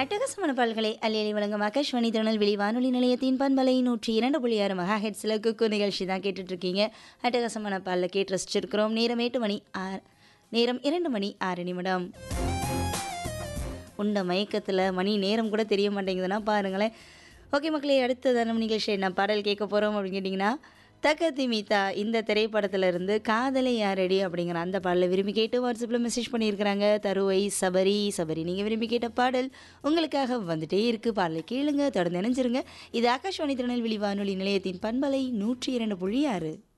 அட்டகாசமான பால்களை அள்ளி வழங்கும் ஆகாஷ்வாணி திருநெல்வேலி வானொலி நிலையத்தின் பண்பலை நூற்றி இரண்டு புள்ளி ஆறு மெகா ஹெட்ஸில் குக்கு நிகழ்ச்சி தான் கேட்டுட்டு இருக்கீங்க அட்டகாசமான பாலில் கேட்டு ரசிச்சிருக்கிறோம் நேரம் எட்டு மணி ஆறு நேரம் இரண்டு மணி ஆறு நிமிடம் உண்ட மயக்கத்தில் மணி நேரம் கூட தெரிய மாட்டேங்குதுன்னா பாருங்களேன் ஓகே மக்களே அடுத்த தனம் நிகழ்ச்சி என்ன பாடல் கேட்க போகிறோம் அப்படின்னு கேட்டிங்கன்னா தக்கத்தி மீதா இந்த திரைப்படத்துல இருந்து காதலை யாரடி அப்படிங்கிற அந்த பாடலை விரும்பி கேட்டு வாட்ஸ்அப்பில் மெசேஜ் பண்ணியிருக்கிறாங்க தருவை சபரி சபரி நீங்கள் விரும்பி கேட்ட பாடல் உங்களுக்காக வந்துட்டே இருக்குது பாடலை கேளுங்க தொடர்ந்து நினைஞ்சிருங்க இது ஆகாஷ்வாணி திருநெல்வேலி வானொலி நிலையத்தின் பண்பலை நூற்றி இரண்டு புள்ளி ஆறு